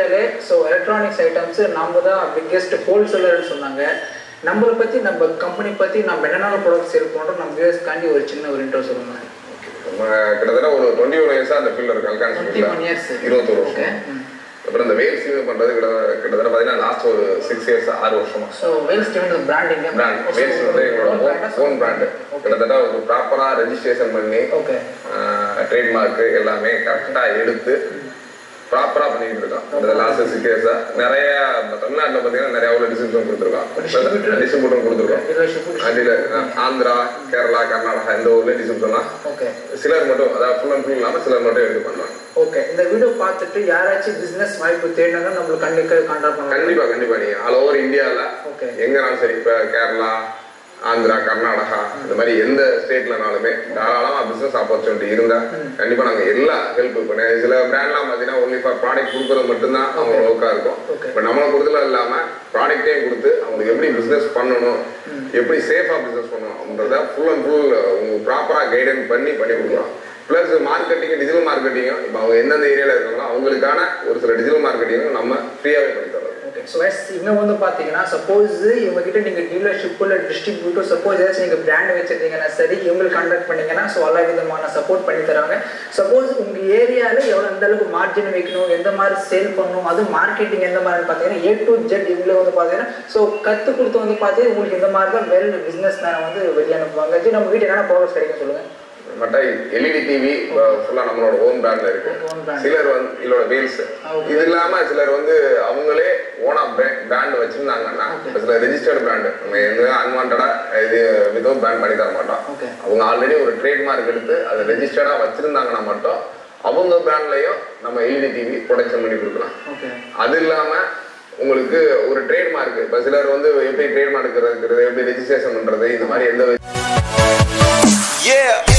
இந்தியாவிலே so electronics items நம்ம தான் பிக்கெஸ்ட் ஹோல்சேலர்னு சொன்னாங்க நம்மளை பற்றி நம்ம கம்பெனி பற்றி நம்ம என்னென்ன ப்ராடக்ட்ஸ் சேல் பண்ணுறோம் நம்ம வியூஸ்க்காண்டி ஒரு சின்ன ஒரு இன்ட்ரோ சொல்லுங்க நம்ம கிட்டத்தட்ட ஒரு டுவெண்ட்டி ஒன் இயர்ஸா அந்த ஃபீல்ட்ல இருக்கு டுவெண்ட்டி அல்கான் ஒன் இயர்ஸ் இருபத்தொரு ஓகே வருஷம் அப்புறம் இந்த வேல் சீவ் பண்றது கிட்டத்தட்ட கிட்டத்தட்ட பார்த்தீங்கன்னா லாஸ்ட் ஒரு சிக்ஸ் இயர்ஸ் ஆறு வருஷமா so well Steven branding brand values வந்து எங்களோட ஓன் பிராண்டு கிட்டத்தட்ட ஒரு ப்ராப்பரா ரெஜிஸ்ட்ரேஷன் பண்ணி ஓகே ட்ரேட்மார்க் எல்லாமே கரெக்டா எடுத்து ப்ராப்பரா பண்ணிட்டு இருக்கோம் இந்த லாஸ்ட் சிக்ஸ் இயர்ஸா நிறைய நம்ம தமிழ்நாட்டுல பாத்தீங்கன்னா நிறைய அவ்வளோ டிஸ்ட்ரிபியூஷன் கொடுத்துருக்கோம் டிஸ்ட்ரிபியூட்டர் கொடுத்துருக்கோம் டீலர்ஷிப் அடியில் ஆந்திரா கேரளா கர்நாடகா இந்த ஊர்ல டிஸ்ட்ரிபியூஷன்லாம் ஓகே சிலர் மட்டும் அதாவது ஃபுல் அண்ட் ஃபுல் இல்லாமல் சிலர் மட்டும் எடுத்து பண்ணுவாங்க ஓகே இந்த வீடியோ பார்த்துட்டு யாராச்சும் பிசினஸ் வாய்ப்பு தேடினாலும் நம்மளுக்கு கண்டிப்பாக கான்டாக்ட் பண்ணலாம் கண்டிப்பா கண்டிப்பா நீங்க ஆல் ஓவர் இந்தியாவில் ஓகே எங்கனாலும் சரி இப்போ கேரளா ஆந்திரா கர்நாடகா இந்த மாதிரி எந்த ஸ்டேட்லனாலுமே தாராளமா பிசினஸ் ஆப்பர்ச்சுனிட்டி இருந்தா கண்டிப்பா நாங்க எல்லா ஹெல்ப் பண்ண சில பிராண்ட்லாம் பாத்தீங்கன்னா ஒன்லி ஃபார் ப்ராடக்ட் கொடுக்கறது மட்டும்தான் அவங்க ஒர்க்கா இருக்கும் Okay. பட் நம்மளை கொடுத்துல இல்லாம ப்ராடக்டையும் கொடுத்து அவங்களுக்கு எப்படி பிசினஸ் பண்ணணும் எப்படி சேஃபா பிசினஸ் பண்ணணும் அப்படின்றத ஃபுல் அண்ட் ஃபுல் உங்களுக்கு ப்ராப்பரா கைடன்ஸ் பண்ணி பண்ணி கொடுக்குறோம் ப்ளஸ் மார்க்கெட்டிங் டிஜிட்டல் மார்க்கெட்டிங்கும் இப்போ அவங்க எந்தெந்த ஏரியால இருக்காங்களோ அவங்களுக்கான ஒரு சில டிஜிட்டல் மார்க்கெட்டிங்கும் நம்ம ஃப்ரீயாவே பண்ணி தரோம் ஓகே ஸோ எஸ் இங்கே வந்து பார்த்தீங்கன்னா சப்போஸ் இவங்க கிட்ட நீங்கள் டீலர்ஷிப் இல்லை டிஸ்ட்ரிபியூட்டர் சப்போஸ் ஏதாச்சும் நீங்கள் பிராண்ட் வச்சிருந்தீங்கன்னா சரி இவங்களுக்கு கான்டாக்ட் பண்ணீங்கன்னா ஸோ எல்லா விதமான சப்போர்ட் பண்ணி தராங்க சப்போஸ் உங்கள் ஏரியாவில் எவ்வளோ எந்த அளவுக்கு மார்ஜின் வைக்கணும் எந்த மாதிரி சேல் பண்ணணும் அது மார்க்கெட்டிங் எந்த மாதிரி பார்த்தீங்கன்னா ஏ டு ஜெட் இவங்களே வந்து பார்த்தீங்கன்னா ஸோ கற்றுக் கொடுத்து வந்து பார்த்தீங்கன்னா உங்களுக்கு இந்த மாதிரி தான் வெல் பிஸ்னஸ் மேன் வந்து வெளியே அனுப்புவாங்க ஜி நம்ம வீட்டு என்னென்ன ப்ராடக்ட்ஸ் கிடைக்கும் சொல்லுங்கள் மற்ற எல்இடி டிவி ஃபுல்லா நம்மளோட ஓன் பிராண்ட்ல இருக்கு Own brand. சிலர் வந்து இதோட வீல்ஸ் Okay. இது இல்லாம சிலர் வந்து அவங்களே ஓனா பிராண்ட் வச்சிருந்தாங்கன்னா Okay. இப்ப சில ரெஜிஸ்டர்டு பிராண்ட் நம்ம எந்த அன்வான்டா இது விதவும் பிராண்ட் பண்ணி தர மாட்டோம் Okay. அவங்க ஆல்ரெடி ஒரு ட்ரேட்மார்க் எடுத்து அதை ரெஜிஸ்டர்டா வச்சிருந்தாங்கன்னா மட்டும் அவங்க பிராண்ட்லயும் நம்ம எல்இடி டிவி ப்ரொடக்ஷன் பண்ணி கொடுக்கலாம் ஓகே அது இல்லாம உங்களுக்கு ஒரு ட்ரேட்மார்க் இப்ப சிலர் வந்து எப்படி ட்ரேட்மார்க் இருக்கிறது எப்படி ரெஜிஸ்ட்ரேஷன் பண்றது இந்த மாதிரி எந்த Yeah.